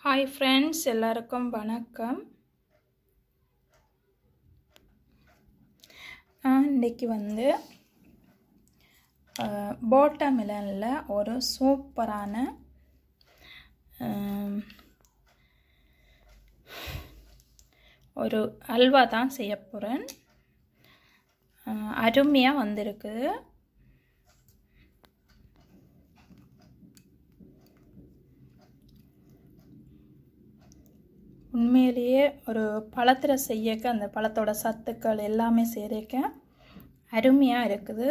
hi friends எல்லாருக்கும் வணக்கம் நான் இன்றைக்கி வந்து போட்டமிலனில் ஒரு சூப்பரான ஆம், ஒரு அல்வா தான் செய்ய போகிறேன் அருமையாக வந்திருக்குது உண்மையிலேயே ஒரு பழத்தில் செய்யக்க அந்த பழத்தோட சத்துக்கள் எல்லாமே சேர்க்க அருமையாக இருக்குது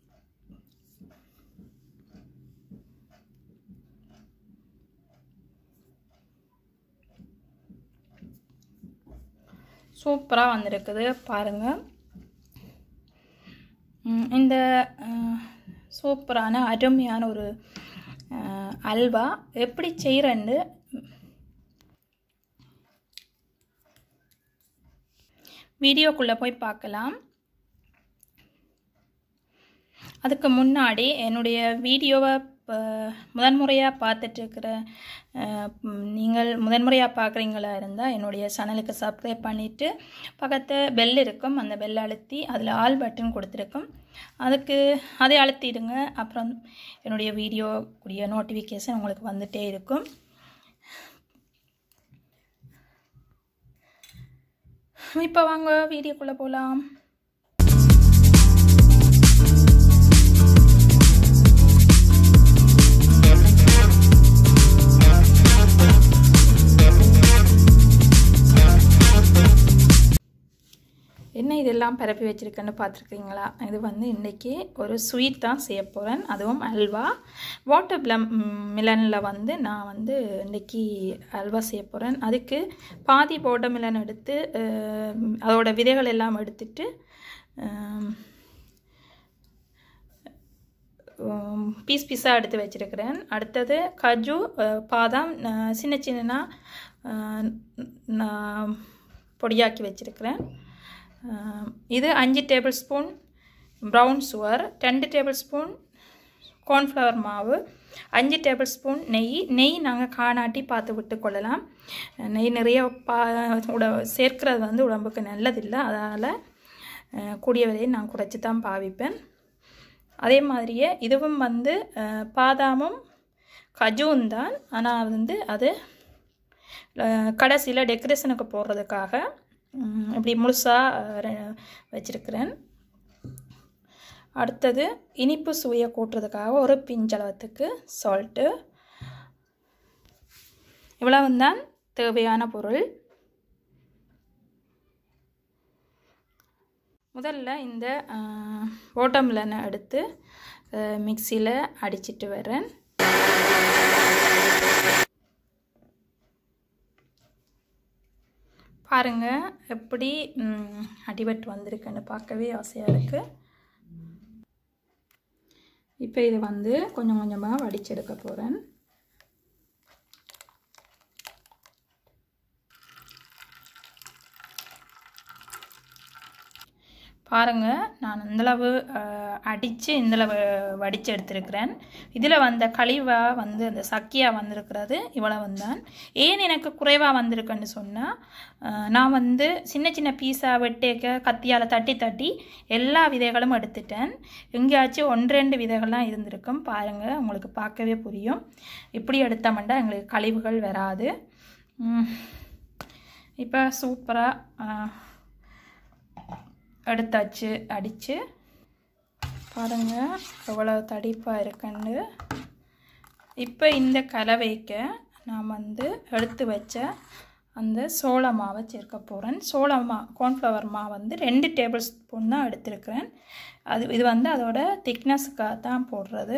சூப்பராக வந்திருக்குது பாருங்கள் ம், இந்த அஹ், சூப்பரான அருமையான ஒரு அஹ், அல்வா எப்படி செய்கிறேன்னு வீடியோக்குள்ளே போய் பார்க்கலாம் அதுக்கு முன்னாடி என்னுடைய வீடியோவை முதன்முறையாக பார்த்துட்ருக்கிற நீங்கள் முதன்முறையாக பார்க்குறீங்களா இருந்தால் என்னுடைய சேனலுக்கு சப்ஸ்கிரைப் பண்ணிவிட்டு பக்கத்து பெல் இருக்கும் அந்த பெல் அழுத்தி அதில் ஆல் பட்டன் கொடுத்துருக்கும் அதுக்கு அதை அழுத்திடுங்க அப்புறம் என்னுடைய வீடியோ கூடிய நோட்டிஃபிகேஷன் உங்களுக்கு வந்துகிட்டே இருக்கும் இப்போ வாங்க வீடியோக்குள்ளே போகலாம் என்ன இதெல்லாம் பரப்பி வச்சுருக்கேன்னு பார்த்துருக்கீங்களா இது வந்து இன்றைக்கி ஒரு ஸ்வீட் தான் செய்ய போகிறேன் அதுவும் அல்வா வாட்டர் பிளம் மிலனில் வந்து நான் வந்து இன்றைக்கி அல்வா செய்ய போகிறேன் அதுக்கு பாதி வாட்டர் மிலன் எடுத்து அஹ், அதோட விதைகள் எல்லாம் எடுத்துட்டு பீஸ் பீஸாக எடுத்து வச்சுருக்கிறேன் அடுத்தது கஜு அஹ், பாதாம் அஹ், சின்ன சின்னனா நான் பொடியாக்கி வச்சுருக்கிறேன் அஹ், இது அஞ்சு டேபிள் ஸ்பூன் ப்ரௌன் சுகர் ரெண்டு டேபிள் ஸ்பூன் கார்ன்ஃப்ளவர் மாவு அஞ்சு டேபிள் ஸ்பூன் நெய் நெய் நாங்கள் காணாட்டி பார்த்து விட்டு கொள்ளலாம் நெய் நிறைய பா உட சேர்க்கிறது வந்து உடம்புக்கு நல்லதில்லை அதனால் அஹ், கூடிய வரையை நான் குறைச்சி தான் பாவிப்பேன் அதே மாதிரியே இதுவும் வந்து அஹ், பாதாமும் கஜுவும் தான் ஆனால் வந்து அது கடைசியில் டெக்கரேஷனுக்கு போடுறதுக்காக ம், இப்படி முழுசாக வச்சுருக்கிறேன் அடுத்தது இனிப்பு சுவையை கூட்டுறதுக்காக ஒரு பிஞ்சளவத்துக்கு சால்ட்டு இவ்வளவு தான் தேவையான பொருள் முதல்ல இந்த ஓட்டமிலனை எடுத்து மிக்சியில் அடிச்சிட்டு வரேன் பாருங்க எப்படி ம், அடிபட்டு வந்திருக்குன்னு பார்க்கவே ஆசையாக இருக்குது இப்போ இது வந்து கொஞ்சம் கொஞ்சமாக வடிச்செடுக்க போகிறேன் பாருங்கள் நான் இந்தளவு அடித்து இந்தளவு வடித்து எடுத்திருக்கிறேன் இதில் வந்த கழிவாக வந்து அந்த சக்கியாக வந்திருக்கிறது இவ்வளவு தான் ஏன் எனக்கு குறைவாக வந்திருக்குன்னு சொன்னால் நான் வந்து சின்ன சின்ன பீஸாக வெட்டேக்க கத்தியால் தட்டி தட்டி எல்லா விதைகளும் எடுத்துட்டேன் எங்கேயாச்சும் ஒன்று ரெண்டு விதைகள்லாம் இருந்திருக்கும் பாருங்கள் உங்களுக்கு பார்க்கவே புரியும் இப்படி எடுத்தோம்னா எங்களுக்கு கழிவுகள் வராது இப்போ சூப்பராக எடுத்தாச்சு அடித்து பாருங்கள் எவ்வளோ தடிப்பாக இருக்குன்னு இப்போ இந்த கலவைக்கு நான் வந்து எடுத்து வச்ச அந்த சோள மாவை சேர்க்க போகிறேன் சோள மா கார்ன்ஃப்ளவர் மாவு வந்து ரெண்டு டேபிள் ஸ்பூன் தான் எடுத்திருக்கிறேன் அது இது வந்து அதோட திக்னஸுக்காக தான் போடுறது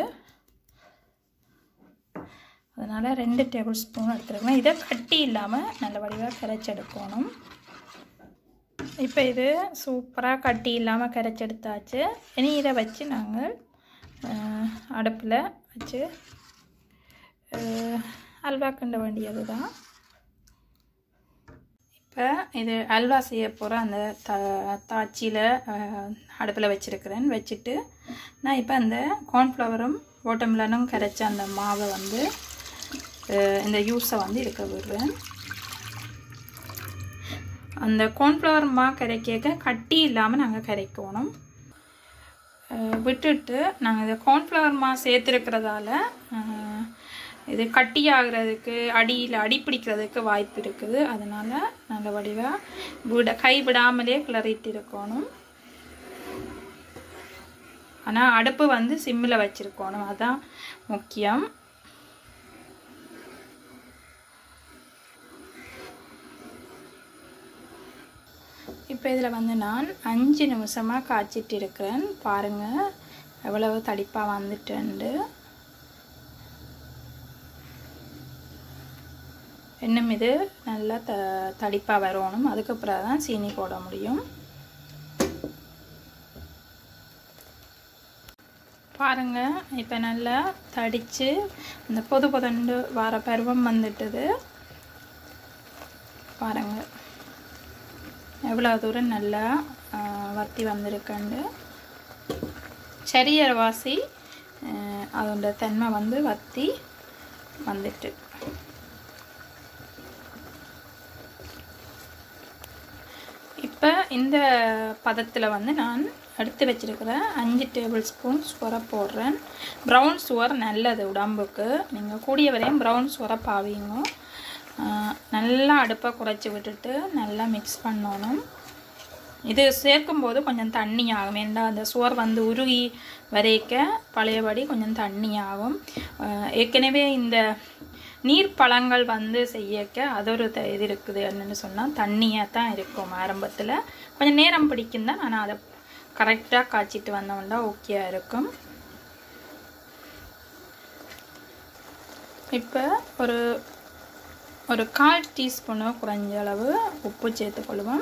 அதனால் ரெண்டு டேபிள் ஸ்பூன் எடுத்துருக்கேன் இதை கட்டி இல்லாமல் நல்ல வடிவாக கரைச்சி எடுக்கணும் இப்போ இது சூப்பராக கட்டி இல்லாமல் கரைச்சி எடுத்தாச்சு இனி இதை வச்சு நாங்கள் அடுப்பில் வச்சு அல்வா கிண்ட வேண்டியது தான் இப்போ இது அல்வா செய்ய போகிற அந்த த தாச்சியில் அடுப்பில் வச்சுருக்கிறேன் வச்சுட்டு நான் இப்போ அந்த கார்ன்ஃப்ளவரும் ஓட்டமிலனும் கரைச்ச அந்த மாவை வந்து அஹ், இந்த யூஸை வந்து இருக்க விடுறேன் அந்த கார்ன்ஃப்ளவர் மா கரைக்க கட்டி இல்லாமல் நாங்கள் கரைக்கணும் அஹ் விட்டுட்டு நாங்கள் இதை கார்ன்ஃப்ளவர் மா சேர்த்துருக்கிறதால அஹ், இது கட்டியாகிறதுக்கு அடியில் அடி பிடிக்கிறதுக்கு வாய்ப்பு இருக்குது அதனால் நல்ல வடிவாக விட கை விடாமலே கிளறிட்டு இருக்கணும் ஆனால் அடுப்பு வந்து சிம்மில் வச்சுருக்கணும் அதான் முக்கியம் இப்போ இதில் வந்து நான் அஞ்சு நிமிஷமாக காய்ச்சிட்டு இருக்கிறேன் பாருங்கள் எவ்வளவு தடிப்பாக வந்துட்டுண்டு இன்னும் இது நல்லா த தடிப்பாக வரணும் அதுக்கப்புறம் தான் சீனி போட முடியும் பாருங்க இப்போ நல்லா தடித்து இந்த பொது பொதண்டு வர பருவம் வந்துட்டுது பாருங்கள் எவ்வளோ தூரம் நல்லா ஆ, வத்தி வந்திருக்குண்டு சரியற வாசி ஆ, அதோட தன்மை வந்து வத்தி வந்துட்டு இப்போ இந்த பதத்தில் வந்து நான் எடுத்து வச்சிருக்கிற அஞ்சு டேபிள் ஸ்பூன் சுவரை போடுறேன் ப்ரௌன் சுவர் நல்லது உடம்புக்கு நீங்கள் கூடிய வரையும் ப்ரௌன் சுவரை பாவீங்க ஆஹ் நல்லா அடுப்பை குறைச்சி விட்டுட்டு நல்லா மிக்ஸ் பண்ணணும் இது சேர்க்கும்போது கொஞ்சம் தண்ணி ஆகும் வேண்டாம் அந்த சுவர் வந்து உருகி வரைக்க பழையபடி கொஞ்சம் தண்ணி ஆகும் ஆஹ் ஏற்கனவே இந்த நீர் பழங்கள் வந்து செய்யக்க அது ஒரு த- இது இருக்குது என்னன்னு சொன்னால் தண்ணியாக தான் இருக்கும் ஆரம்பத்தில் கொஞ்சம் நேரம் பிடிக்கும் தான் ஆனால் அதை கரெக்டாக காய்ச்சிட்டு வந்தோம்னா ஓகே இருக்கும் இப்போ ஒரு ஒரு கால் டீஸ்பூனு குறைஞ்ச அளவு உப்பு சேர்த்துக்கொள்வோம்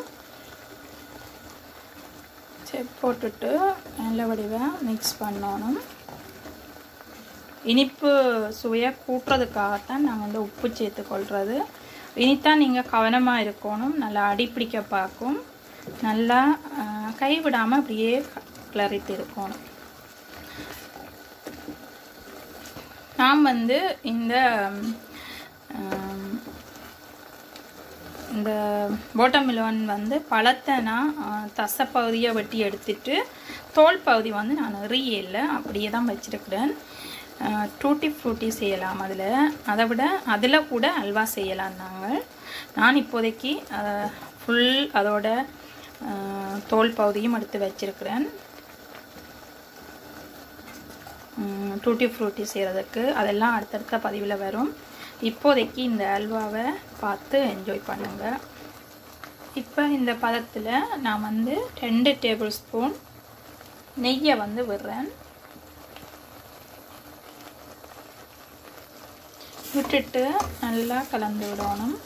சரி போட்டுட்டு நல்ல வடிவாக மிக்ஸ் பண்ணணும் இனிப்பு சுவையை கூட்டுறதுக்காகத்தான் நான் வந்து உப்பு சேர்த்துக்கொள்கிறது இனித்தான் நீங்கள் கவனமாக இருக்கணும் நல்லா அடிப்பிடிக்க பார்க்கும் நல்லா ஆஹ், கைவிடாமல் அப்படியே க- கிளறிட்டு இருக்கணும் நான் வந்து இந்த ஆம், இந்த வாட்டர்மெலன் வந்து பழத்தை நான் தசை பகுதியை வெட்டி எடுத்துட்டு தோல் பகுதி வந்து நான் ரீயல்ல அப்படியே தான் வச்சிருக்கிறேன் டூட்டி ஃப்ரூட்டி செய்யலாம் அதில் அதை விட அதில் கூட அல்வா செய்யலாம் நாங்கள் நான் இப்போதைக்கு ஃபுல் அதோட ஆஹ், தோல் பகுதியும் எடுத்து வச்சிருக்கிறேன் டூட்டி ஃப்ரூட்டி செய்கிறதுக்கு அதெல்லாம் அடுத்தடுத்த பதிவில் வரும் இப்போதைக்கு இந்த அல்வாவை பார்த்து என்ஜாய் பண்ணுங்கள் இப்போ இந்த பதத்தில் நான் வந்து ரெண்டு டேபிள் ஸ்பூன் நெய்யை வந்து விடுறேன் விட்டுட்டு நல்லா கலந்து விடணும்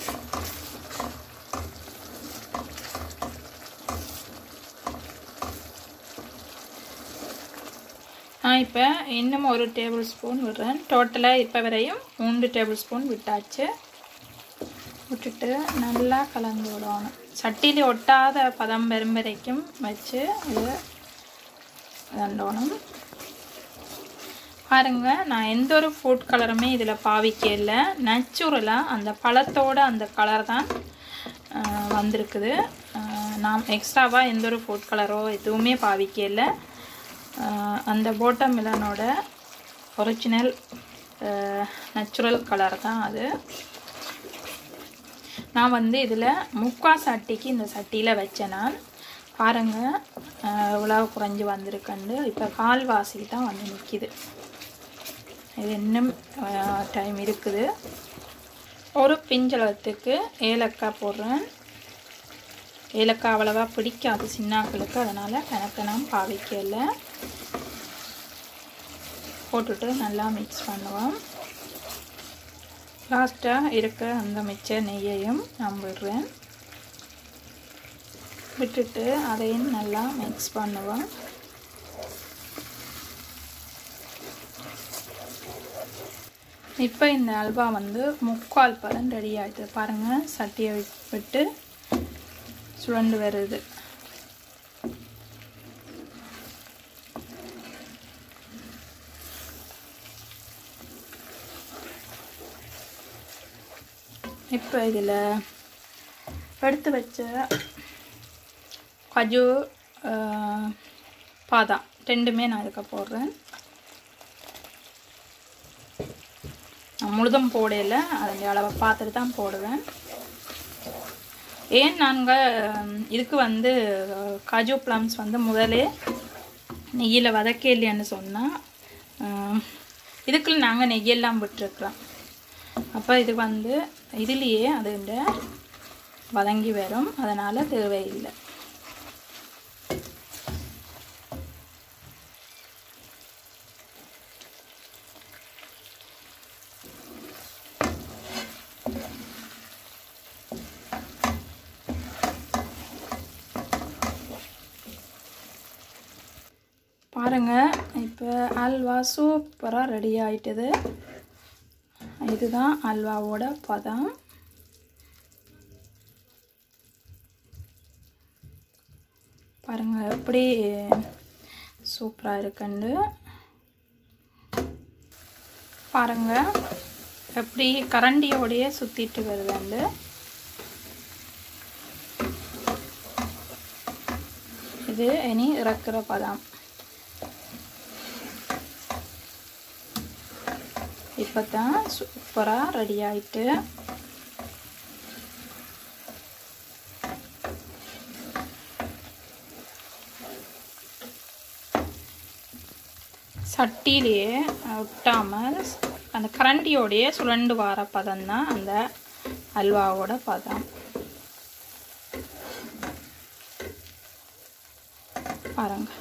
நான் இப்போ இன்னும் ஒரு டேபிள் ஸ்பூன் விடுறேன் டோட்டலாக இப்போ வரையும் மூன்று டேபிள் ஸ்பூன் விட்டாச்சு விட்டுட்டு நல்லா கலந்து விடணும் சட்டியில் ஒட்டாத பதம் வரும் வரைக்கும் வச்சு இது தண்டோணும் பாருங்க நான் எந்த ஒரு ஃபுட் கலருமே இதில் பாவிக்கல நேச்சுரலாக அந்த பழத்தோட அந்த கலர் தான் ஆஹ், வந்திருக்குது ஆஹ், நான் எக்ஸ்ட்ராவாக எந்த ஒரு ஃபுட் கலரோ எதுவுமே பாவிக்கல ஆஹ், அந்த போட்டம் மிலனோட ஒரிஜினல் நேச்சுரல் கலர் தான் அது நான் வந்து இதில் முக்கா சட்டிக்கு இந்த சட்டியில் வச்சேன் நான் பாருங்கள் இவ்வளோ குறைஞ்சி வந்திருக்குண்டு இப்போ கால்வாசி தான் வந்து நிற்கிது இது இன்னும் டைம் இருக்குது ஒரு பிஞ்சளத்துக்கு ஏலக்காய் போடுறேன் ஏலக்காய் அவ்வளவா பிடிக்காது சின்னாக்களுக்கு அதனால் கணக்கு நான் பாவிக்கல போட்டுட்டு நல்லா மிக்ஸ் பண்ணுவோம் லாஸ்ட்டாக இருக்க அந்த மிச்ச நெய்யையும் நான் விடுறேன் விட்டுட்டு அதையும் நல்லா மிக்ஸ் பண்ணுவோம் இப்போ இந்த அல்வா வந்து முக்கால் பதம் ரெடி ஆகிடுது பாருங்கள் சட்டியை விட்டு சுழண்டு வருது இப்போ இதில் எடுத்து வச்ச கஜு அஹ், பாதாம் ரெண்டுமே நான் இதுக்க போடுறேன் நான் முழுதும் போடையில் அதனுடைய அளவை பார்த்துட்டு தான் போடுவேன் ஏன் நாங்கள் இதுக்கு வந்து அஹ், காஜு ப்ளம்ஸ் வந்து முதலே நெய்யில் வதக்க இல்லையான்னு சொன்னால் இதுக்குள்ள நாங்கள் நெய்யெல்லாம் விட்டுருக்குறோம் அப்போ இது வந்து இதுலேயே அதுண்ட வதங்கி வரும் அதனால் தேவையில்லை பாருங்க இப்போ அல்வா சூப்பராக ரெடி ஆயிட்டுது இதுதான் அல்வாவோட பதம் பாருங்க எப்படி சூப்பராக இருக்குண்டு பாருங்க எப்படி கரண்டியோடையே சுற்றிட்டு வருதுண்டு இது இனி இறக்குற பதம் இப்போ தான் சூப்பராக ரெடி ஆயிட்டு சட்டியிலேயே ஒட்டாமல் அந்த கரண்டியோடையே சுழண்டு வர பதம் தான் அந்த அல்வாவோட பதம் பாருங்க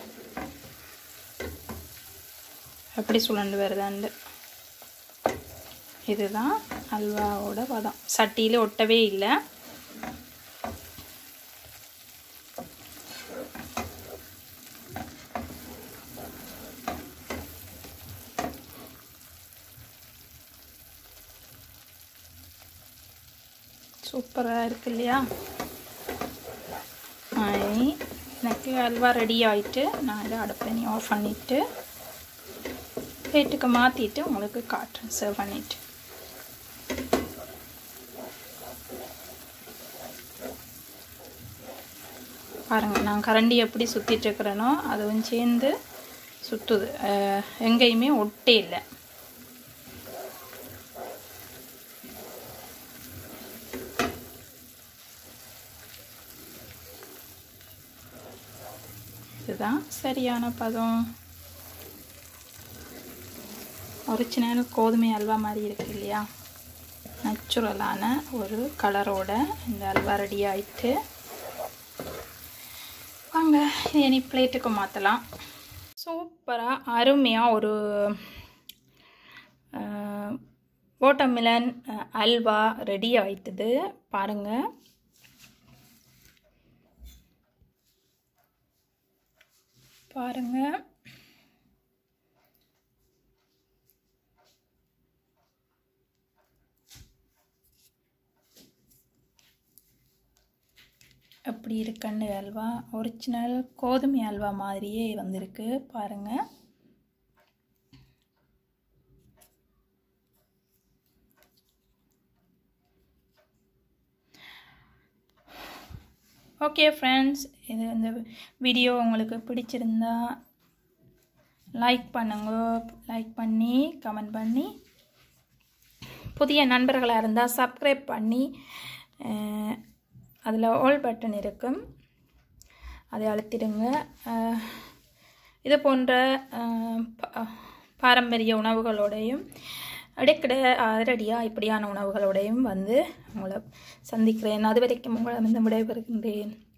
எப்படி சுழண்டு வருதாண்டு இதுதான் அல்வாவோட பதம் சட்டியில் ஒட்டவே இல்லை சூப்பராக இருக்கு இல்லையா ஆய், எனக்கு அல்வா ரெடி ஆயிட்டு நான் இதை அடுப்பணி ஆஃப் பண்ணிவிட்டு பிளேட்டுக்கு மாற்றிட்டு உங்களுக்கு காட்டுறேன் சர்வ் பண்ணிவிட்டு பாருங்கள் நான் கரண்டி எப்படி சுற்றிட்டு இருக்கிறேனோ அதுவும் சேர்ந்து சுற்றுது அஹ், எங்கேயுமே ஒட்டே இல்லை இதுதான் சரியான பதம் ஒரிஜினல் கோதுமை அல்வா மாதிரி இருக்கு இல்லையா நேச்சுரலான ஒரு கலரோட இந்த அல்வா ரெடி ஆயிட்டு வாங்க இது இனி பிளேட்டுக்கு மாற்றலாம் சூப்பராக அருமையாக ஒரு ஓட்டமிலன் அல்வா ரெடி ஆயிட்டுது பாருங்கள் பாருங்கள் எப்படி இருக்குன்னு அல்வா ஒரிஜினல் கோதுமை அல்வா மாதிரியே வந்திருக்கு பாருங்கள் ஓகே ஃப்ரெண்ட்ஸ் இது இந்த வீடியோ உங்களுக்கு பிடிச்சிருந்தா லைக் பண்ணுங்க லைக் பண்ணி கமெண்ட் பண்ணி புதிய நண்பர்களாக இருந்தால் சப்ஸ்கிரைப் பண்ணி அதில் ஆல் பட்டன் இருக்கும் அதை அழுத்திடுங்க அஹ், இது போன்ற அஹ், ப- பாரம்பரிய உணவுகளோடையும் இடைக்கிட அதிரடியாக இப்படியான உணவுகளோடையும் வந்து உங்களை சந்திக்கிறேன் அது வரைக்கும் உங்களிடம் விடைபெறுகின்றேன்